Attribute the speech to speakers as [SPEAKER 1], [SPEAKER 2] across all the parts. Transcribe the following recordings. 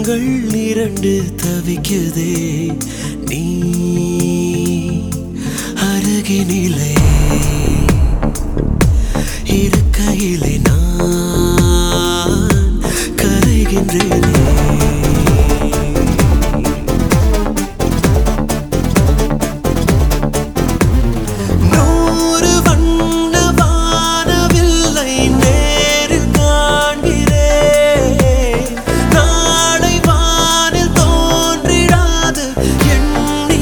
[SPEAKER 1] கண்கள் இரண்டு தவிக்குதே நீ அருகினிலே இருக்கையிலே நான் கரைகின்றேனே நூறு வண்ண வானவில்லை நேரில் காண்கிறேன் நாளை வானில் தோன்றிடாது எண்ணி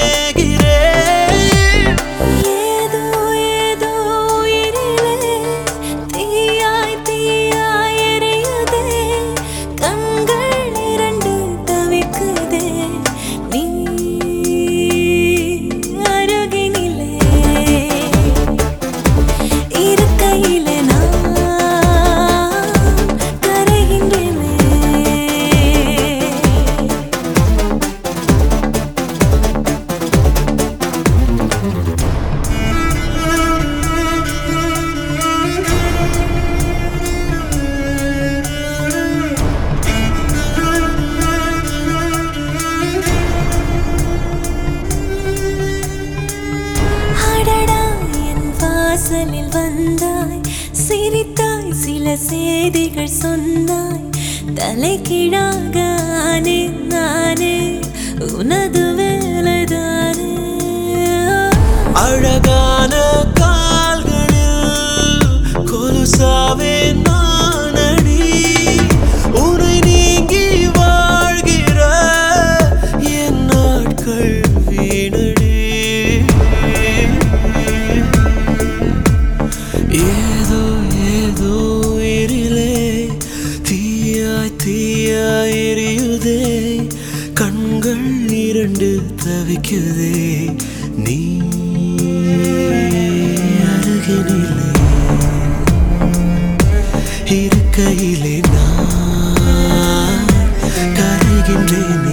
[SPEAKER 1] வேகிறேன்
[SPEAKER 2] ஏதோ ஏதோ உயிரிலே தீயாய் தீயாய் எரியுதே கண்கள் இரண்டு தவிக்குதே நீ அருகினிலே இருக்கையிலே நான் கரைகின்றேனே அடடா என் வாசலில் வந்தாய் சிரித்தாய் சில செய்திகள் சொன்னாய் தலைகீழாக ஆனே நானே உனது வேலைதானே
[SPEAKER 1] அழகான கால்களில் கொலுசாவே நானடி உனை நீங்கி வாழ்கிற என் நாட்கள் வீணடி ஏதோ ஏதோ உயிரிலே தீயாய் தீயாய் எரியுதே கண்கள் இரண்டு தவிக்குதே நீ அருகினிலே இருக்கையிலே நான் கரைகின்றேனே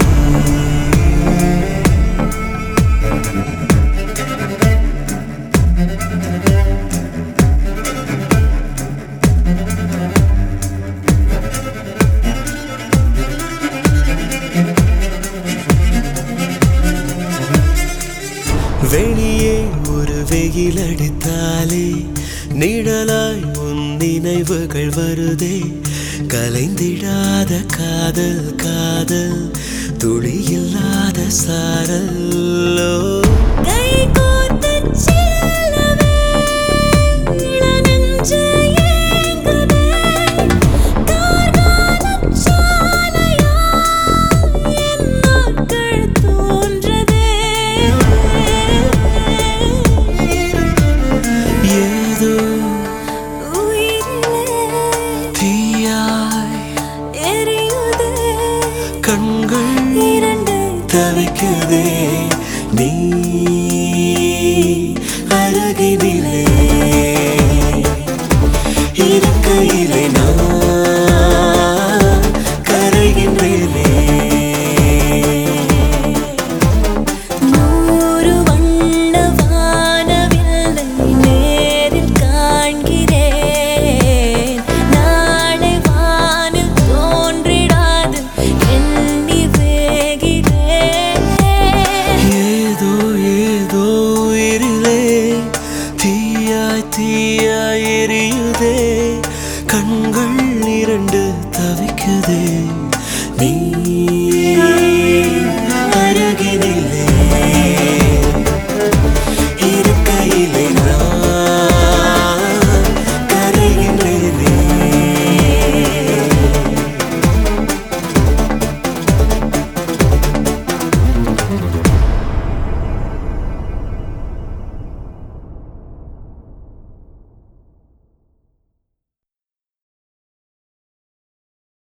[SPEAKER 1] வெளியே ஒரு வெயில் அடித்தாலே நிழலாய் உன் நினைவுகள் வருதே கலைந்திடாத காதல் காதல் துளி இல்லாத சாரல்லோ
[SPEAKER 2] கை கோர்த்துச் செல்லவே இளநெஞ்சு ஏங்குதே. கார்காலச் சாலையா என் நாட்கள் தோன்றதே.
[SPEAKER 1] ஏதோ
[SPEAKER 2] உயிரிலே
[SPEAKER 1] தீயாய்
[SPEAKER 2] எரியுதே.
[SPEAKER 1] கண்கள்
[SPEAKER 2] இரண்டு
[SPEAKER 1] தவிக்குதே நீ அருகினிலே இருக்கையிலே நான் கரைகின்றேனே
[SPEAKER 2] நூறு வண்ண வானவில்லை நேரில் காண்கிறேன் நாளை வானில் தோன்றிடாது எண்ணி வேகிறேன்
[SPEAKER 1] ஏதோ ஏதோ உயிரிலே தீயாய் தீயாய் எரியுதே கண்கள் இரண்டு தவிக்குதே